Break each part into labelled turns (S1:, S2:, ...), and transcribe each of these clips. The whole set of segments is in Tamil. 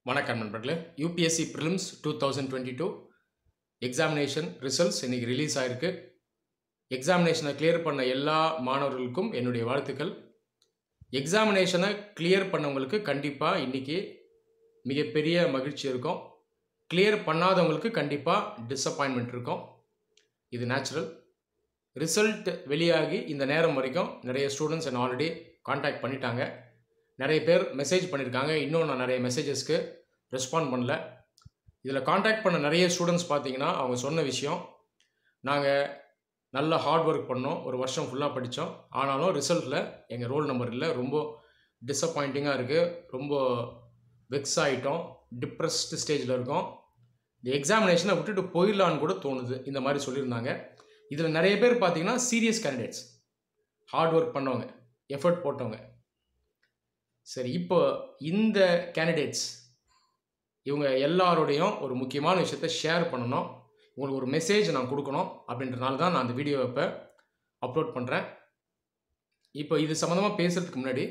S1: வணக்கம் நண்பர்களே UPSC prelims two thousand twenty two examination results இன்றைக்கி ரிலீஸ் ஆகிருக்கு எக்ஸாமினேஷனை கிளியர் பண்ண எல்லா மாணவர்களுக்கும் என்னுடைய வாழ்த்துக்கள் எக்ஸாமினேஷனை கிளியர் பண்ணவங்களுக்கு கண்டிப்பாக இன்றைக்கி மிகப்பெரிய மகிழ்ச்சி இருக்கும் கிளியர் பண்ணாதவங்களுக்கு கண்டிப்பாக டிசப்பாயின்மெண்ட் இருக்கும் இது நேச்சுரல் ரிசல்ட் வெளியாகி இந்த நேரம் வரைக்கும் நிறைய ஸ்டூடெண்ட்ஸ் என்ன ஆல்ரெடி காண்டாக்ட் பண்ணிட்டாங்க நிறைய பேர் மெசேஜ் பண்ணியிருக்காங்க இன்னும் நான் நிறைய மெசேஜஸ்க்கு ரெஸ்பாண்ட் பண்ணல இதில் காண்டாக்ட் பண்ண நிறைய ஸ்டூடெண்ட்ஸ் பார்த்தீங்கன்னா அவங்க சொன்ன விஷயம் நாங்கள் நல்ல ஹார்ட் ஒர்க் பண்ணோம் ஒரு வருஷம் ஃபுல்லாக படித்தோம் ஆனாலும் ரிசல்ட்டில் எங்கள் ரோல் நம்பர் இல்லை ரொம்ப டிசப்பாயிண்டிங்காக இருக்குது ரொம்ப வெக்ஸ் ஆகிட்டோம் டிப்ரெஸ்டு ஸ்டேஜில் இருக்கோம் இந்த எக்ஸாமினேஷனை விட்டுட்டு போயிடலான்னு கூட தோணுது இந்த மாதிரி சொல்லியிருந்தாங்க இதில் நிறைய பேர் பார்த்தீங்கன்னா சீரியஸ் கேண்டிடேட்ஸ் ஹார்ட் ஒர்க் பண்ணவங்க எஃபர்ட் போட்டவங்க சரி இப்போ இந்த கேண்டிடேட்ஸ் இவங்க எல்லாரோடையும் ஒரு முக்கியமான விஷயத்த ஷேர் பண்ணணும் உங்களுக்கு ஒரு மெசேஜ் நான் கொடுக்கணும் அப்படின்றனால தான் நான் அந்த வீடியோவை இப்போ அப்லோட் பண்ணுறேன் இப்போ இது சம்மந்தமாக பேசுகிறதுக்கு முன்னாடி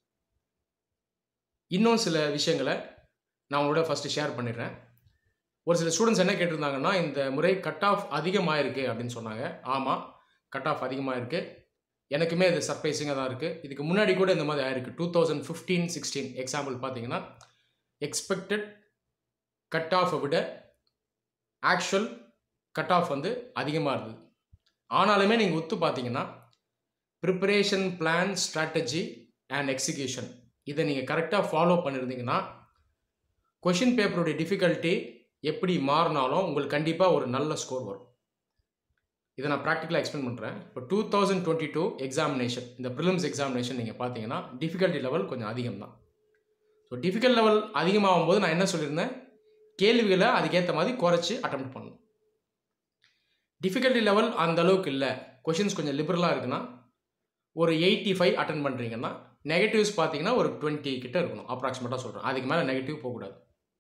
S1: இன்னும் சில விஷயங்களை நான் உங்களோட ஃபஸ்ட்டு ஷேர் பண்ணிடுறேன் ஒரு சில ஸ்டூடெண்ட்ஸ் என்ன கேட்டிருந்தாங்கன்னா இந்த முறை கட் ஆஃப் அதிகமாக இருக்குது அப்படின்னு சொன்னாங்க ஆமாம் கட் ஆஃப் அதிகமாக இருக்குது எனக்குமே இது சர்ப்ரைசிங்காக தான் இருக்குது இதுக்கு முன்னாடி கூட இந்த மாதிரி ஆயிருக்கு two thousand fifteen sixteen example பார்த்தீங்கன்னா எக்ஸ்பெக்டட் கட் ஆஃபை விட ஆக்சுவல் கட் ஆஃப் வந்து அதிகமாக இருந்தது ஆனாலுமே நீங்கள் ஒத்து பார்த்தீங்கன்னா preparation plan strategy and execution இதை நீங்கள் கரெக்டாக ஃபாலோ பண்ணியிருந்தீங்கன்னா கொஷின் பேப்பருடைய டிஃபிகல்ட்டி எப்படி மாறினாலும் உங்களுக்கு கண்டிப்பாக ஒரு நல்ல ஸ்கோர் வரும் இதை நான் ப்ராக்டிக்கலாக எக்ஸ்பிளைன் பண்ணுறேன் இப்போ two thousand twenty two examination இந்த ப்ரிலிம்ஸ் எக்ஸாமினேஷன் நீங்கள் பார்த்தீங்கன்னா டிஃபிகல்ட்டி லெவல் கொஞ்சம் அதிகம் தான் ஸோ டிஃபிகல்ட் லெவல் அதிகமாகும் போது நான் என்ன சொல்லியிருந்தேன் கேள்விகளை அதுக்கேற்ற மாதிரி குறைச்சி அட்டம் பண்ணணும் டிஃபிகல்ட்டி லெவல் அந்த அளவுக்கு இல்லை கொஷின்ஸ் கொஞ்சம் லிபரலாக இருக்குன்னா ஒரு எயிட்டி ஃபைவ் அட்டன் பண்ணுறீங்கன்னா நெகட்டிவ்ஸ் பார்த்தீங்கன்னா ஒரு டுவெண்ட்டி கிட்ட இருக்கணும் அப்ராக்சிமேட்டாக சொல்கிறேன் அதுக்கு மேலே நெகட்டிவ் போகக்கூடாது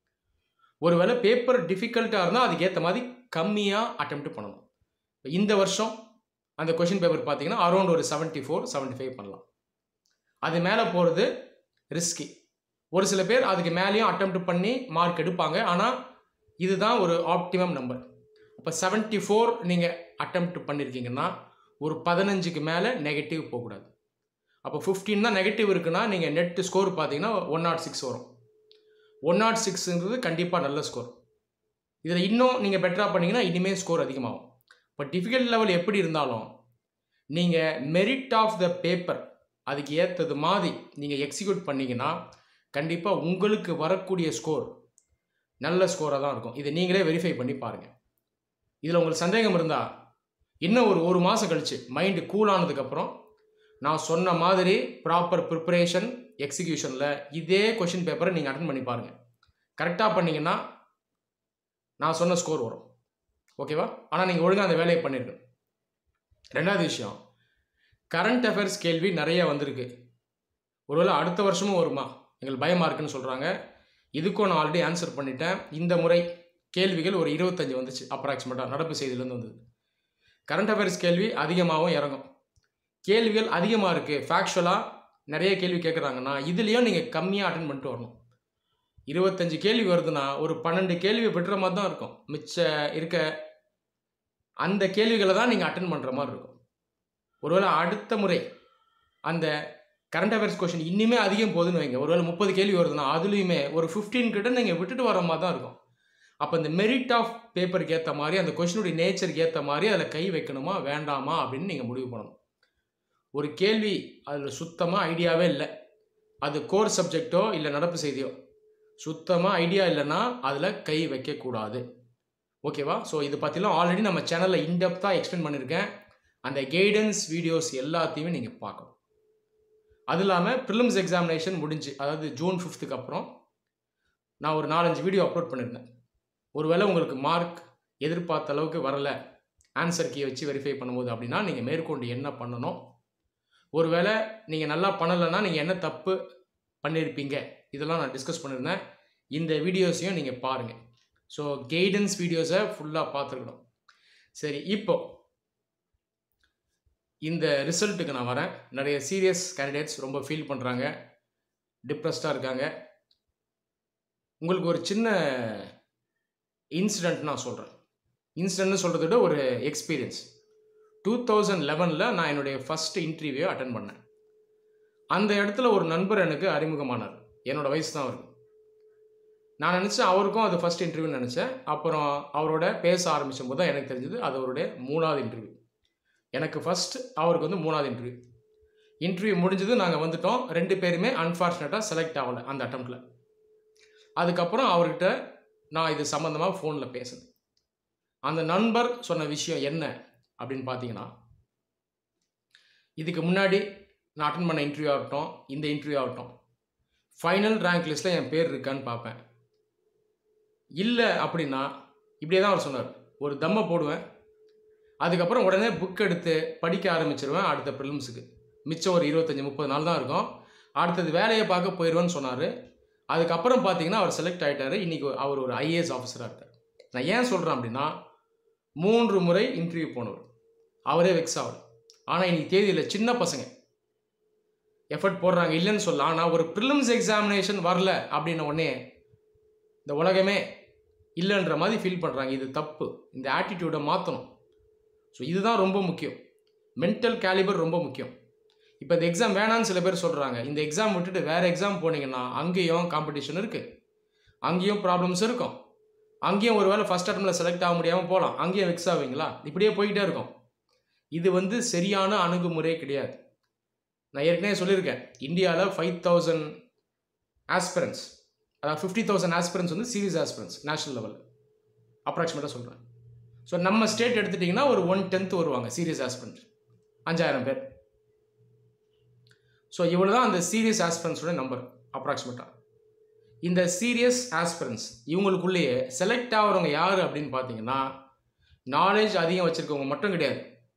S1: ஒருவேளை பேப்பர் டிஃபிகல்ட்டாக இருந்தால் அதுக்கேற்ற மாதிரி கம்மியாக அட்டம் பண்ணணும் இந்த வருஷம் அந்த கொஷின் பேப்பர் பார்த்தீங்கன்னா அரௌண்ட் ஒரு செவன்ட்டி ஃபோர் செவன்ட்டி ஃபைவ் பண்ணலாம் அது மேலே போகிறது ரிஸ்கி ஒரு சில பேர் அதுக்கு மேலேயும் அட்டம் பண்ணி மார்க் எடுப்பாங்க ஆனால் இதுதான் ஒரு ஆப்டிமம் நம்பர் அப்போ செவன்ட்டி ஃபோர் நீங்கள் அட்டம் பண்ணியிருக்கீங்கன்னா ஒரு பதினஞ்சுக்கு மேலே நெகட்டிவ் போகக்கூடாது அப்போ ஃபிஃப்டீன் தான் நெகட்டிவ் இருக்குன்னா நீங்கள் நெட் ஸ்கோர் பார்த்தீங்கன்னா ஒன் நாட் சிக்ஸ் வரும் ஒன் நாட் சிக்ஸுங்கிறது கண்டிப்பாக நல்ல ஸ்கோர் இதில் இன்னும் நீங்கள் பெட்டராக பண்ணிங்கன்னா இனிமேல் ஸ்கோர் அதிகமாகும் இப்போ டிஃபிகல்ட் லெவல் எப்படி இருந்தாலும் நீங்கள் மெரிட் ஆஃப் த பேப்பர் அதுக்கு ஏற்றது மாதிரி நீங்கள் எக்ஸிக்யூட் பண்ணிங்கன்னா கண்டிப்பாக உங்களுக்கு வரக்கூடிய ஸ்கோர் நல்ல ஸ்கோராக தான் இருக்கும் இதை நீங்களே வெரிஃபை பண்ணி பாருங்கள் இதில் உங்களுக்கு சந்தேகம் இருந்தால் இன்னும் ஒரு ஒரு மாதம் கழித்து மைண்டு கூல் ஆனதுக்கப்புறம் நான் சொன்ன மாதிரி ப்ராப்பர் ப்ரிப்பரேஷன் எக்ஸிக்யூஷனில் இதே கொஷின் பேப்பரை நீங்கள் அட்டன் பண்ணி பாருங்கள் கரெக்டாக பண்ணிங்கன்னா நான் சொன்ன ஸ்கோர் வரும் ஓகேவா ஆனால் நீங்கள் ஒழுங்காக அந்த வேலையை பண்ணிருக்கணும் ரெண்டாவது விஷயம் கரண்ட் அஃபேர்ஸ் கேள்வி நிறைய வந்திருக்கு ஒருவேளை அடுத்த வருஷமும் வருமா எங்களுக்கு பயமாக இருக்குன்னு சொல்கிறாங்க இதுக்கும் நான் ஆல்ரெடி ஆன்சர் பண்ணிட்டேன் இந்த முறை கேள்விகள் ஒரு இருபத்தஞ்சி வந்துச்சு அப்ராக்சிமேட்டாக நடப்பு செய்தியிலேருந்து வந்தது கரண்ட் அஃபேர்ஸ் கேள்வி அதிகமாகவும் இறங்கும் கேள்விகள் அதிகமாக இருக்குது ஃபேக்சுவலாக நிறைய கேள்வி கேட்குறாங்கன்னா இதுலேயும் நீங்கள் கம்மியாக அட்டன் பண்ணிட்டு வரணும் இருபத்தஞ்சு கேள்வி வருதுன்னா ஒரு பன்னெண்டு கேள்வி விடுற மாதிரி தான் இருக்கும் மிச்ச இருக்க அந்த கேள்விகளை தான் நீங்கள் அட்டன் பண்ணுற மாதிரி இருக்கும் ஒருவேளை அடுத்த முறை அந்த கரண்ட் அஃபேர்ஸ் கொஷின் இன்னுமே அதிகம் போகுதுன்னு வைங்க ஒருவேளை முப்பது கேள்வி வருதுன்னா அதுலேயுமே ஒரு ஃபிஃப்டீன் கிட்ட நீங்கள் விட்டுட்டு வர மாதிரி தான் இருக்கும் அப்போ இந்த மெரிட் ஆஃப் பேப்பருக்கு ஏற்ற மாதிரி அந்த கொஷினுடைய நேச்சருக்கு ஏற்ற மாதிரி அதில் கை வைக்கணுமா வேண்டாமா அப்படின்னு நீங்கள் முடிவு பண்ணணும் ஒரு கேள்வி அதில் சுத்தமாக ஐடியாவே இல்லை அது கோர் சப்ஜெக்டோ இல்லை நடப்பு செய்தியோ சுத்தமாக ஐடியா இல்லைன்னா அதில் கை வைக்கக்கூடாது ஓகேவா ஸோ இது பற்றிலாம் ஆல்ரெடி நம்ம சேனலில் இன்டெப்த்தாக எக்ஸ்பிளைன் பண்ணியிருக்கேன் அந்த கைடன்ஸ் வீடியோஸ் எல்லாத்தையுமே நீங்கள் பார்க்கணும் அது இல்லாமல் ப்ரிலிம்ஸ் எக்ஸாமினேஷன் முடிஞ்சு அதாவது ஜூன் ஃபிஃப்த்துக்கு அப்புறம் நான் ஒரு நாலஞ்சு வீடியோ அப்லோட் பண்ணியிருந்தேன் ஒருவேளை உங்களுக்கு மார்க் எதிர்பார்த்த அளவுக்கு வரலை ஆன்சர் கீயை வச்சு வெரிஃபை பண்ணும்போது அப்படின்னா நீங்கள் மேற்கொண்டு என்ன பண்ணணும் ஒருவேளை நீங்கள் நல்லா பண்ணலைன்னா நீங்கள் என்ன தப்பு பண்ணியிருப்பீங்க இதெல்லாம் நான் டிஸ்கஸ் பண்ணியிருந்தேன் இந்த வீடியோஸையும் நீங்கள் பாருங்கள் ஸோ கைடன்ஸ் வீடியோஸை ஃபுல்லாக பார்த்துருக்கணும் சரி இப்போ இந்த ரிசல்ட்டுக்கு நான் வரேன் நிறைய சீரியஸ் கேண்டிடேட்ஸ் ரொம்ப ஃபீல் பண்ணுறாங்க டிப்ரெஸ்டாக இருக்காங்க உங்களுக்கு ஒரு சின்ன இன்சிடெண்ட் நான் சொல்கிறேன் இன்சிடென்ட்னு சொல்கிறத விட ஒரு எக்ஸ்பீரியன்ஸ் டூ தௌசண்ட் லெவனில் நான் என்னுடைய ஃபஸ்ட் இன்டர்வியூ அட்டன் பண்ணேன் அந்த இடத்துல ஒரு நண்பர் எனக்கு அறிமுகமானார் என்னோட வயசு தான் அவருக்கு நான் நினச்சேன் அவருக்கும் அது ஃபஸ்ட் இன்டர்வியூன்னு நினச்சேன் அப்புறம் அவரோட பேச ஆரம்பிச்சும் போது தான் எனக்கு தெரிஞ்சது அது அவருடைய மூணாவது இன்டர்வியூ எனக்கு ஃபஸ்ட் அவருக்கு வந்து மூணாவது இன்டர்வியூ இன்டர்வியூ முடிஞ்சது நாங்கள் வந்துட்டோம் ரெண்டு பேருமே அன்ஃபார்ச்சுனேட்டாக செலக்ட் ஆகலை அந்த அட்டம்ப்டில் அதுக்கப்புறம் அவர்கிட்ட நான் இது சம்மந்தமாக ஃபோனில் பேசினேன் அந்த நண்பர் சொன்ன விஷயம் என்ன அப்படின்னு பார்த்தீங்கன்னா இதுக்கு முன்னாடி நான் அட்டன் பண்ண இன்டர்வியூ ஆகட்டும் இந்த இன்டர்வியூ ஆகட்டும் ஃபைனல் ரேங்க் லிஸ்ட்டில் என் பேர் இருக்கான்னு பார்ப்பேன் இல்லை அப்படின்னா இப்படியே தான் அவர் சொன்னார் ஒரு தம்மை போடுவேன் அதுக்கப்புறம் உடனே புக் எடுத்து படிக்க ஆரம்பிச்சிருவேன் அடுத்த ப்ரிலிம்ஸுக்கு மிச்சம் ஒரு இருபத்தஞ்சி முப்பது நாள் தான் இருக்கும் அடுத்தது வேலையை பார்க்க போயிடுவேன்னு சொன்னார் அதுக்கப்புறம் பார்த்தீங்கன்னா அவர் செலக்ட் ஆகிட்டார் இன்றைக்கி அவர் ஒரு ஐஏஎஸ் ஆஃபீஸராக இருக்கார் நான் ஏன் சொல்கிறேன் அப்படின்னா மூன்று முறை இன்டர்வியூ போனவர் அவரே வெக்ஸ் ஆகல ஆனால் இன்னைக்கு தேதியில் சின்ன பசங்க எஃபர்ட் போடுறாங்க இல்லைன்னு சொல்ல ஆனால் ஒரு ப்ரிலிம்ஸ் எக்ஸாமினேஷன் வரல அப்படின்ன உடனே இந்த உலகமே இல்லைன்ற மாதிரி ஃபீல் பண்ணுறாங்க இது தப்பு இந்த ஆட்டிடியூடை மாற்றணும் ஸோ இதுதான் ரொம்ப முக்கியம் மென்டல் கேலிபர் ரொம்ப முக்கியம் இப்போ இந்த எக்ஸாம் வேணான்னு சில பேர் சொல்கிறாங்க இந்த எக்ஸாம் விட்டுட்டு வேறு எக்ஸாம் போனீங்கன்னா அங்கேயும் காம்படிஷன் இருக்குது அங்கேயும் ப்ராப்ளம்ஸ் இருக்கும் அங்கேயும் ஒரு வேளை ஃபஸ்ட் அட்டமில் செலக்ட் ஆக முடியாமல் போகலாம் அங்கேயும் வெக்ஸ் ஆவீங்களா இப்படியே போய்கிட்டே இருக்கும் இது வந்து சரியான அணுகுமுறை கிடையாது நான் ஏற்கனவே சொல்லியிருக்கேன் இந்தியாவில் ஃபைவ் தௌசண்ட் ஆஸ்பிரன்ஸ் அதாவது ஃபிஃப்டி தௌசண்ட் ஆஸ்பிரன்ஸ் வந்து சீரியஸ் ஆஸ்பிரன்ஸ் நேஷனல் லெவலில் அப்ராக்சிமேட்டாக சொல்கிறேன் ஸோ நம்ம ஸ்டேட் எடுத்துட்டிங்கன்னா ஒரு ஒன் டென்த் வருவாங்க சீரியஸ் ஆஸ்பிரன்ட் அஞ்சாயிரம் பேர் ஸோ இவ்வளோ தான் அந்த சீரியஸ் ஆஸ்பிரன்ஸோட நம்பர் அப்ராக்சிமேட்டாக இந்த சீரியஸ் ஆஸ்பிரன்ஸ் இவங்களுக்குள்ளேயே செலக்ட் ஆகிறவங்க யார் அப்படின்னு பார்த்தீங்கன்னா நாலேஜ் அதிகம் வச்சுருக்கவங்க மட்டும் கிடையாது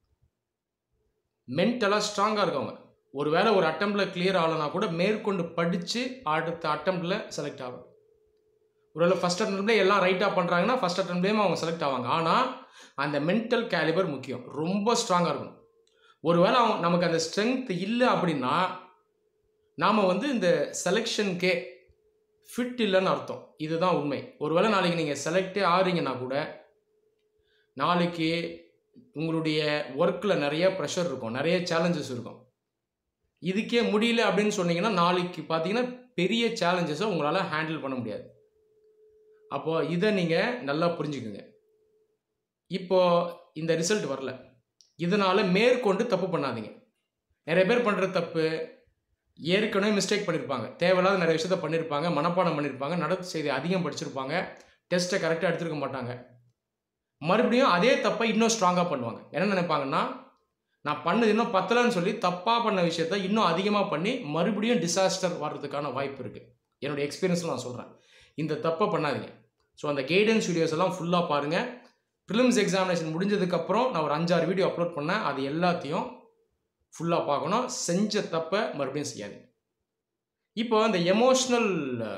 S1: மென்டலாக ஸ்ட்ராங்காக இருக்கவங்க ஒரு வேளை ஒரு அட்டம்ப்டில் கிளியர் ஆகலைனா கூட மேற்கொண்டு படித்து அடுத்த அட்டம்ப்டில் செலக்ட் ஆகும் ஒருவேளை ஃபஸ்ட் அட்டம்ப்ட்லேயே எல்லாம் ரைட்டாக பண்ணுறாங்கன்னா ஃபஸ்ட் அட்டம்ப்ட்லேயும் அவங்க செலக்ட் ஆவாங்க ஆனால் அந்த மென்டல் கேலிபர் முக்கியம் ரொம்ப ஸ்ட்ராங்காக இருக்கணும் ஒருவேளை அவங்க நமக்கு அந்த ஸ்ட்ரென்த் இல்லை அப்படின்னா நாம் வந்து இந்த செலெக்ஷனுக்கே ஃபிட் இல்லைன்னு அர்த்தம் இதுதான் உண்மை ஒருவேளை நாளைக்கு நீங்கள் செலக்டே ஆறீங்கன்னா கூட நாளைக்கு உங்களுடைய ஒர்க்கில் நிறைய ப்ரெஷர் இருக்கும் நிறைய சேலஞ்சஸ் இருக்கும் இதுக்கே முடியல அப்படின்னு சொன்னீங்கன்னா நாளைக்கு பார்த்தீங்கன்னா பெரிய சேலஞ்சஸை உங்களால் ஹேண்டில் பண்ண முடியாது அப்போது இதை நீங்கள் நல்லா புரிஞ்சுக்குங்க இப்போ இந்த ரிசல்ட் வரல இதனால் மேற்கொண்டு தப்பு பண்ணாதீங்க நிறைய பேர் பண்ணுற தப்பு ஏற்கனவே மிஸ்டேக் பண்ணியிருப்பாங்க தேவையில்லாத நிறைய விஷயத்த பண்ணியிருப்பாங்க மனப்பாடம் பண்ணியிருப்பாங்க நடப்பு செய்தி அதிகம் படிச்சிருப்பாங்க டெஸ்ட்டை கரெக்டாக எடுத்துருக்க மாட்டாங்க மறுபடியும் அதே தப்பை இன்னும் ஸ்ட்ராங்காக பண்ணுவாங்க என்ன நினைப்பாங்கன்னா நான் பண்ணது இன்னும் பத்தலைன்னு சொல்லி தப்பாக பண்ண விஷயத்த இன்னும் அதிகமாக பண்ணி மறுபடியும் டிசாஸ்டர் வர்றதுக்கான வாய்ப்பு இருக்குது என்னுடைய எக்ஸ்பீரியன்ஸில் நான் சொல்கிறேன் இந்த தப்பை பண்ணாதீங்க ஸோ அந்த கைடன்ஸ் வீடியோஸ் எல்லாம் ஃபுல்லாக பாருங்கள் ப்ரிலிம்ஸ் எக்ஸாமினேஷன் முடிஞ்சதுக்கப்புறம் நான் ஒரு அஞ்சாறு வீடியோ அப்லோட் பண்ணேன் அது எல்லாத்தையும் ஃபுல்லாக பார்க்கணும் செஞ்ச தப்பை மறுபடியும் செய்யாது இப்போ அந்த எமோஷ்னல்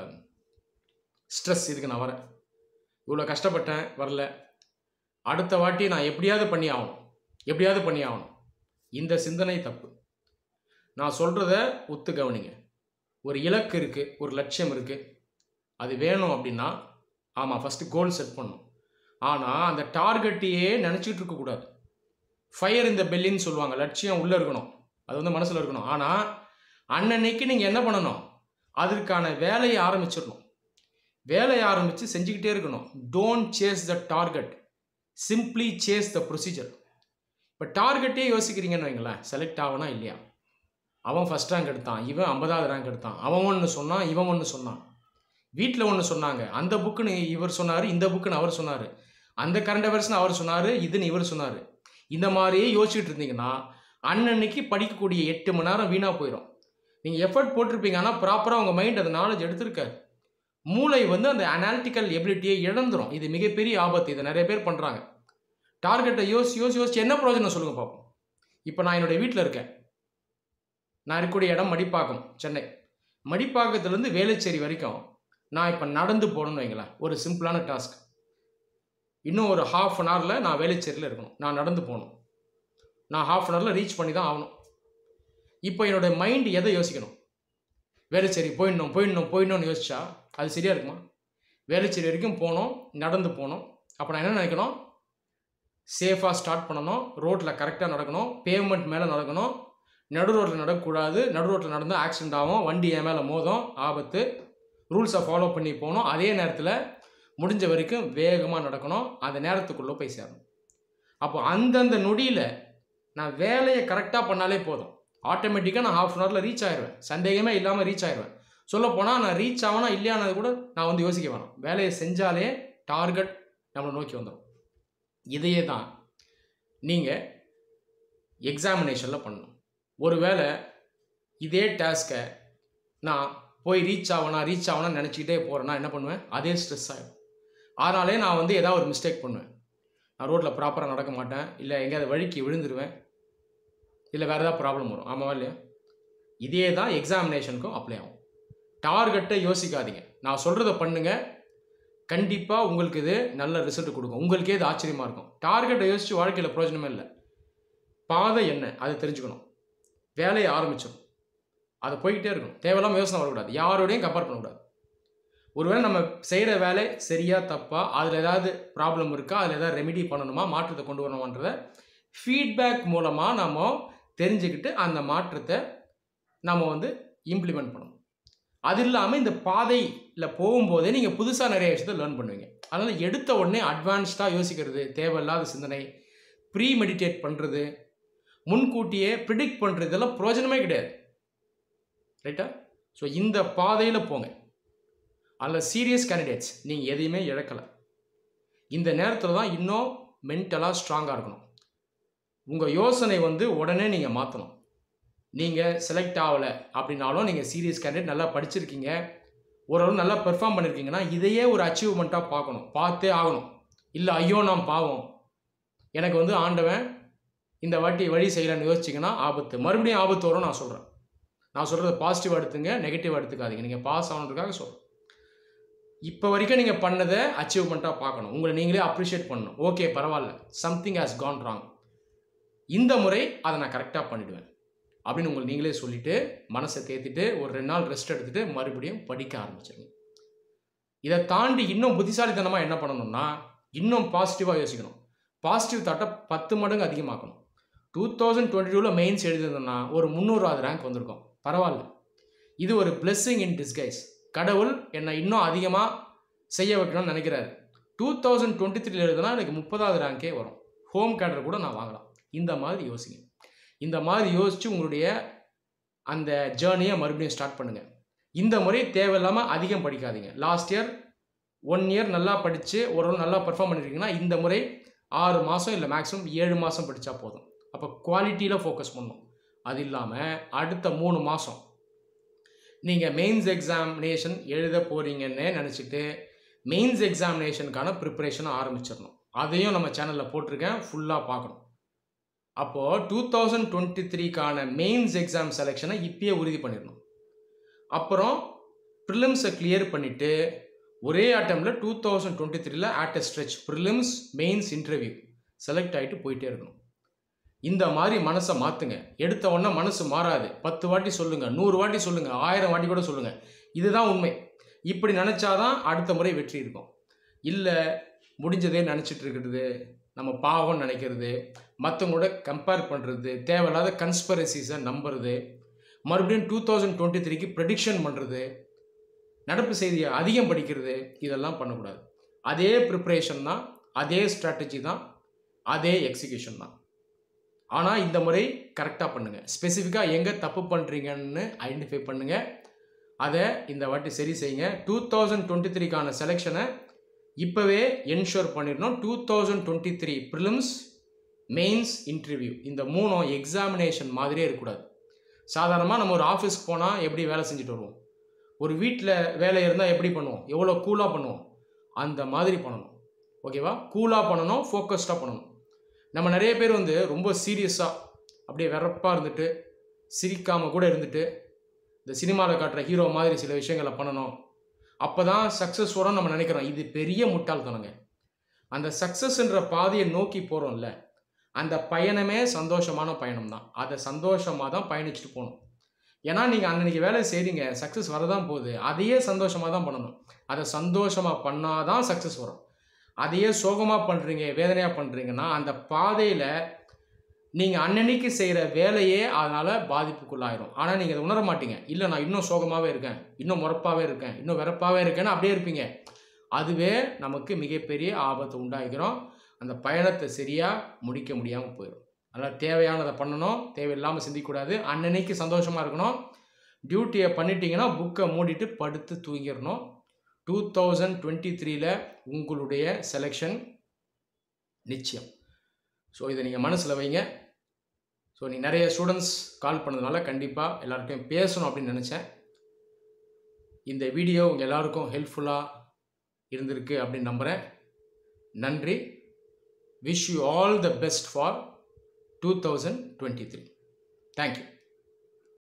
S1: ஸ்ட்ரெஸ் இதுக்கு நான் வரேன் இவ்வளோ கஷ்டப்பட்டேன் வரல அடுத்த வாட்டி நான் எப்படியாவது பண்ணி ஆகணும் எப்படியாவது பண்ணி ஆகணும் இந்த சிந்தனை தப்பு நான் சொல்கிறத ஒத்து கவனிங்க ஒரு இலக்கு இருக்குது ஒரு லட்சியம் இருக்குது அது வேணும் அப்படின்னா ஆமாம் ஃபஸ்ட்டு கோல் செட் பண்ணணும் ஆனால் அந்த டார்கெட்டையே நினச்சிட்டு இருக்கக்கூடாது ஃபயர் இந்த பெல்லின்னு சொல்லுவாங்க லட்சியம் உள்ளே இருக்கணும் அது வந்து மனசில் இருக்கணும் ஆனால் அன்னன்னைக்கு நீங்கள் என்ன பண்ணணும் அதற்கான வேலையை ஆரம்பிச்சிடணும் வேலையை ஆரம்பித்து செஞ்சுக்கிட்டே இருக்கணும் don't chase the target simply chase the procedure இப்போ டார்கெட்டே யோசிக்கிறீங்கன்னு வைங்களேன் செலக்ட் ஆகனா இல்லையா அவன் ஃபஸ்ட் ரேங்க் எடுத்தான் இவன் ஐம்பதாவது ரேங்க் எடுத்தான் அவன் ஒன்று சொன்னான் இவன் ஒன்று சொன்னான் வீட்டில் ஒன்று சொன்னாங்க அந்த புக்குன்னு இவர் சொன்னார் இந்த புக்குன்னு அவர் சொன்னார் அந்த கரண்ட் அஃபேர்ஸ்னு அவர் சொன்னார் இதுன்னு இவர் சொன்னார் இந்த மாதிரியே யோசிச்சுட்டு இருந்தீங்கன்னா அன்னன்னைக்கு படிக்கக்கூடிய எட்டு மணி நேரம் வீணாக போயிடும் நீங்கள் எஃபர்ட் போட்டிருப்பீங்க ஆனால் ப்ராப்பராக உங்கள் மைண்ட் அந்த நாலேஜ் எடுத்திருக்காரு மூளை வந்து அந்த அனாலிட்டிக்கல் எபிலிட்டியை இழந்துரும் இது மிகப்பெரிய ஆபத்து இதை நிறைய பேர் பண்ணுறாங்க டார்கெட்டை யோசி யோசி யோசிச்சு என்ன பிரயோஜனம் சொல்லுங்கள் பார்ப்போம் இப்போ நான் என்னுடைய வீட்டில் இருக்கேன் நான் இருக்கக்கூடிய இடம் மடிப்பாக்கம் சென்னை மடிப்பாக்கத்துலேருந்து வேலைச்சேரி வரைக்கும் நான் இப்போ நடந்து போகணும்னு வைங்களேன் ஒரு சிம்பிளான டாஸ்க் இன்னும் ஒரு ஹாஃப் அன் ஹவரில் நான் வேலைச்சேரியில் இருக்கணும் நான் நடந்து போகணும் நான் ஹாஃப் அன் ஹவரில் ரீச் பண்ணி தான் ஆகணும் இப்போ என்னோடய மைண்டு எதை யோசிக்கணும் வேலைச்சேரி போயிடணும் போயிடணும் போயிடணும்னு யோசிச்சா அது சரியாக இருக்குமா வேலுச்சேரி வரைக்கும் போனோம் நடந்து போனோம் அப்போ நான் என்ன நினைக்கணும் சேஃபாக ஸ்டார்ட் பண்ணணும் ரோட்டில் கரெக்டாக நடக்கணும் பேமெண்ட் மேலே நடக்கணும் நடு ரோட்டில் நடக்கக்கூடாது நடு ரோட்டில் நடந்தால் ஆக்சிடென்ட் ஆகும் வண்டி என் மேலே மோதும் ஆபத்து ரூல்ஸை ஃபாலோ பண்ணி போகணும் அதே நேரத்தில் முடிஞ்ச வரைக்கும் வேகமாக நடக்கணும் அந்த நேரத்துக்குள்ளே போய் சேரணும் அப்போ அந்தந்த நொடியில் நான் வேலையை கரெக்டாக பண்ணாலே போதும் ஆட்டோமேட்டிக்காக நான் ஹாஃப் அன் ஹவரில் ரீச் ஆயிடுவேன் சந்தேகமே இல்லாமல் ரீச் ஆயிடுவேன் சொல்லப்போனால் நான் ரீச் ஆகணும் இல்லையானது கூட நான் வந்து யோசிக்க வேணாம் வேலையை செஞ்சாலே டார்கெட் நம்மளை நோக்கி வந்துடும் இதையே தான் நீங்கள் எக்ஸாமினேஷனில் பண்ணணும் ஒருவேளை இதே டாஸ்க்கை நான் போய் ரீச் ஆகணும் ரீச் ஆகணும்னு நினச்சிக்கிட்டே போகிறேன்னா என்ன பண்ணுவேன் அதே ஸ்ட்ரெஸ் ஆகிடும் அதனாலே நான் வந்து ஏதாவது ஒரு மிஸ்டேக் பண்ணுவேன் நான் ரோட்டில் ப்ராப்பராக நடக்க மாட்டேன் இல்லை எங்கேயாவது வழுக்கி விழுந்துருவேன் இல்லை வேறு ஏதாவது ப்ராப்ளம் வரும் ஆமாவா இல்லையா இதே தான் எக்ஸாமினேஷனுக்கும் அப்ளை ஆகும் டார்கெட்டை யோசிக்காதீங்க நான் சொல்கிறத பண்ணுங்கள் கண்டிப்பாக உங்களுக்கு இது நல்ல ரிசல்ட் கொடுக்கும் உங்களுக்கே இது ஆச்சரியமாக இருக்கும் டார்கெட்டை யோசித்து வாழ்க்கையில் பிரயோஜனமே இல்லை பாதை என்ன அதை தெரிஞ்சுக்கணும் வேலையை ஆரம்பிச்சிடும் அது போய்கிட்டே இருக்கணும் தேவையில்லாமல் யோசனை வரக்கூடாது யாரோடையும் கம்பேர் பண்ணக்கூடாது ஒருவேளை நம்ம செய்கிற வேலை சரியா தப்பா அதில் ஏதாவது ப்ராப்ளம் இருக்கா அதில் ஏதாவது ரெமெடி பண்ணணுமா மாற்றத்தை கொண்டு வரணுமான்றத ஃபீட்பேக் மூலமாக நம்ம தெரிஞ்சுக்கிட்டு அந்த மாற்றத்தை நம்ம வந்து இம்ப்ளிமெண்ட் பண்ணணும் அது இல்லாமல் இந்த பாதையில் போகும்போதே நீங்கள் புதுசாக நிறைய விஷயத்தை லேர்ன் பண்ணுவீங்க அதனால் எடுத்த உடனே அட்வான்ஸ்டாக யோசிக்கிறது தேவையில்லாத சிந்தனை ப்ரீ மெடிடேட் பண்ணுறது முன்கூட்டியே ப்ரிடிக்ட் பண்ணுறது இதெல்லாம் பிரயோஜனமே கிடையாது ரைட்டா ஸோ இந்த பாதையில் போங்க அதில் சீரியஸ் கேண்டிடேட்ஸ் நீங்கள் எதையுமே இழக்கலை இந்த நேரத்தில் தான் இன்னும் மென்டலாக ஸ்ட்ராங்காக இருக்கணும் உங்கள் யோசனை வந்து உடனே நீங்கள் மாற்றணும் நீங்கள் செலக்ட் ஆகலை அப்படின்னாலும் நீங்கள் சீரியஸ் கேண்டிடேட் நல்லா படிச்சிருக்கீங்க ஓரளவு நல்லா பெர்ஃபார்ம் பண்ணியிருக்கீங்கன்னா இதையே ஒரு அச்சீவ்மெண்ட்டாக பார்க்கணும் பார்த்தே ஆகணும் இல்லை ஐயோ நான் பாவம் எனக்கு வந்து ஆண்டவன் இந்த வாட்டி வழி செய்யலைன்னு யோசிச்சிங்கன்னா ஆபத்து மறுபடியும் ஆபத்து வரும் நான் சொல்கிறேன் நான் சொல்கிறத பாசிட்டிவ் எடுத்துங்க நெகட்டிவ் எடுத்துக்காதீங்க நீங்கள் பாஸ் ஆகணுன்றதுக்காக சொல்கிறேன் இப்போ வரைக்கும் நீங்கள் பண்ணதை அச்சீவ்மெண்ட்டாக பார்க்கணும் உங்களை நீங்களே அப்ரிஷியேட் பண்ணணும் ஓகே பரவாயில்ல சம்திங் ஹாஸ் கான் ராங் இந்த முறை அதை நான் கரெக்டாக பண்ணிவிடுவேன் அப்படின்னு உங்களை நீங்களே சொல்லிவிட்டு மனசை தேத்திட்டு ஒரு ரெண்டு நாள் ரெஸ்ட் எடுத்துகிட்டு மறுபடியும் படிக்க ஆரம்பிச்சிருங்க இதை தாண்டி இன்னும் புத்திசாலித்தனமாக என்ன பண்ணணும்னா இன்னும் பாசிட்டிவாக யோசிக்கணும் பாசிட்டிவ் தாட்டை பத்து மடங்கு அதிகமாக்கணும் டூ தௌசண்ட் டுவெண்ட்டி டூவில் மெயின்ஸ் எழுதுனா ஒரு முந்நூறாவது ரேங்க் வந்திருக்கும் பரவாயில்ல இது ஒரு பிளெஸ்ஸிங் இன் டிஸ்கைஸ் கடவுள் என்னை இன்னும் அதிகமாக செய்ய வைக்கணும்னு நினைக்கிறாரு டூ தௌசண்ட் டுவெண்ட்டி த்ரீல எழுதுனா எனக்கு முப்பதாவது ரேங்கே வரும் ஹோம் கேடர் கூட நான் வாங்கலாம் இந்த மாதிரி யோசிங்க இந்த மாதிரி யோசித்து உங்களுடைய அந்த ஜேர்னியை மறுபடியும் ஸ்டார்ட் பண்ணுங்கள் இந்த முறை தேவையில்லாமல் அதிகம் படிக்காதீங்க லாஸ்ட் இயர் ஒன் இயர் நல்லா படித்து ஓரளவு நல்லா பர்ஃபார்ம் பண்ணியிருக்கீங்கன்னா இந்த முறை ஆறு மாதம் இல்லை மேக்ஸிமம் ஏழு மாதம் படித்தா போதும் அப்போ குவாலிட்டியில் ஃபோக்கஸ் பண்ணணும் அது இல்லாமல் அடுத்த மூணு மாதம் நீங்கள் மெயின்ஸ் எக்ஸாமினேஷன் எழுத போகிறீங்கன்னு நினச்சிட்டு மெயின்ஸ் எக்ஸாமினேஷனுக்கான ப்ரிப்பரேஷனை ஆரம்பிச்சிடணும் அதையும் நம்ம சேனலில் போட்டிருக்கேன் ஃபுல்லாக பார்க்கணும் அப்போது டூ தௌசண்ட் டுவெண்ட்டி த்ரீக்கான மெயின்ஸ் எக்ஸாம் செலெக்ஷனை இப்பயே உறுதி பண்ணிடணும் அப்புறம் ப்ரிலிம்ஸை கிளியர் பண்ணிவிட்டு ஒரே அட்டம்ப்டில் டூ தௌசண்ட் டுவெண்ட்டி த்ரீல at a stretch prelims mains interview select ஆகிட்டு போயிட்டே இருக்கணும் இந்த மாதிரி மனசை மாற்றுங்க எடுத்த உடனே மனசு மாறாது பத்து வாட்டி சொல்லுங்கள் நூறு வாட்டி சொல்லுங்கள் ஆயிரம் வாட்டி கூட சொல்லுங்கள் இதுதான் உண்மை இப்படி நினச்சாதான் அடுத்த முறை வெற்றி இருக்கும் இல்லை முடிஞ்சதே நினச்சிட்டு இருக்கிறது நம்ம பாவம்னு நினைக்கிறது மற்றவங்களோட கம்பேர் பண்ணுறது தேவையில்லாத கன்ஸ்பரசிஸை நம்புறது மறுபடியும் டூ தௌசண்ட் டுவெண்ட்டி த்ரீக்கு ப்ரெடிக்ஷன் பண்ணுறது நடப்பு செய்தியை அதிகம் படிக்கிறது இதெல்லாம் பண்ணக்கூடாது அதே ப்ரிப்ரேஷன் தான் அதே ஸ்ட்ராட்டஜி தான் அதே எக்ஸிக்யூஷன் தான் ஆனால் இந்த முறை கரெக்டாக பண்ணுங்கள் ஸ்பெசிஃபிக்காக எங்கே தப்பு பண்ணுறீங்கன்னு ஐடென்டிஃபை பண்ணுங்கள் அதை இந்த வாட்டி சரி செய்யுங்க டூ தௌசண்ட் டுவெண்ட்டி த்ரீக்கான செலெக்ஷனை இப்போவே என்ஷூர் பண்ணிடணும் two thousand twenty three prelims mains interview இந்த மூணும் எக்ஸாமினேஷன் மாதிரியே இருக்கக்கூடாது சாதாரணமாக நம்ம ஒரு ஆஃபீஸ்க்கு போனால் எப்படி வேலை செஞ்சுட்டு வருவோம் ஒரு வீட்டில் வேலை இருந்தால் எப்படி பண்ணுவோம் எவ்வளோ கூலாக பண்ணுவோம் அந்த மாதிரி பண்ணணும் ஓகேவா கூலாக பண்ணணும் ஃபோக்கஸ்டாக பண்ணணும் நம்ம நிறைய பேர் வந்து ரொம்ப சீரியஸாக அப்படியே வெறப்பாக இருந்துட்டு சிரிக்காமல் கூட இருந்துட்டு இந்த சினிமாவில் காட்டுற ஹீரோ மாதிரி சில விஷயங்களை பண்ணணும் அப்போ தான் சக்ஸஸ் வரும் நம்ம நினைக்கிறோம் இது பெரிய முட்டாள்தனங்க அந்த சக்ஸஸ்ன்ற பாதையை நோக்கி போகிறோம்ல அந்த பயணமே சந்தோஷமான பயணம் தான் அதை சந்தோஷமாக தான் பயணிச்சுட்டு போகணும் ஏன்னா நீங்கள் அன்னன்னைக்கு வேலை செய்கிறீங்க சக்ஸஸ் வரதான் போகுது அதையே சந்தோஷமாக தான் பண்ணணும் அதை சந்தோஷமாக பண்ணால் தான் சக்ஸஸ் வரும் அதையே சோகமாக பண்ணுறீங்க வேதனையாக பண்ணுறீங்கன்னா அந்த பாதையில் நீங்கள் அன்னன்னைக்கு செய்கிற வேலையே அதனால் பாதிப்புக்குள்ளாயிரும் ஆனால் நீங்கள் அதை உணர மாட்டீங்க இல்லை நான் இன்னும் சோகமாகவே இருக்கேன் இன்னும் முறப்பாகவே இருக்கேன் இன்னும் வெறப்பாகவே இருக்கேன்னு அப்படியே இருப்பீங்க அதுவே நமக்கு மிகப்பெரிய ஆபத்தை உண்டாகிறோம் அந்த பயணத்தை சரியாக முடிக்க முடியாமல் போயிடும் அதனால் தேவையானதை பண்ணணும் தேவையில்லாமல் சிந்திக்கக்கூடாது அன்னன்னைக்கு சந்தோஷமாக இருக்கணும் டியூட்டியை பண்ணிட்டீங்கன்னா புக்கை மூடிட்டு படுத்து தூங்கிடணும் டூ தௌசண்ட் டுவெண்ட்டி த்ரீல உங்களுடைய செலெக்ஷன் நிச்சயம் ஸோ இதை நீங்கள் மனசில் வைங்க ஸோ நீ நிறைய ஸ்டூடெண்ட்ஸ் கால் பண்ணதுனால கண்டிப்பாக எல்லாருக்கும் பேசணும் அப்படின்னு நினச்சேன் இந்த வீடியோ உங்கள் எல்லாருக்கும் ஹெல்ப்ஃபுல்லாக இருந்திருக்கு அப்படின்னு நம்புகிறேன் நன்றி wish you all the best for two thousand twenty three thank you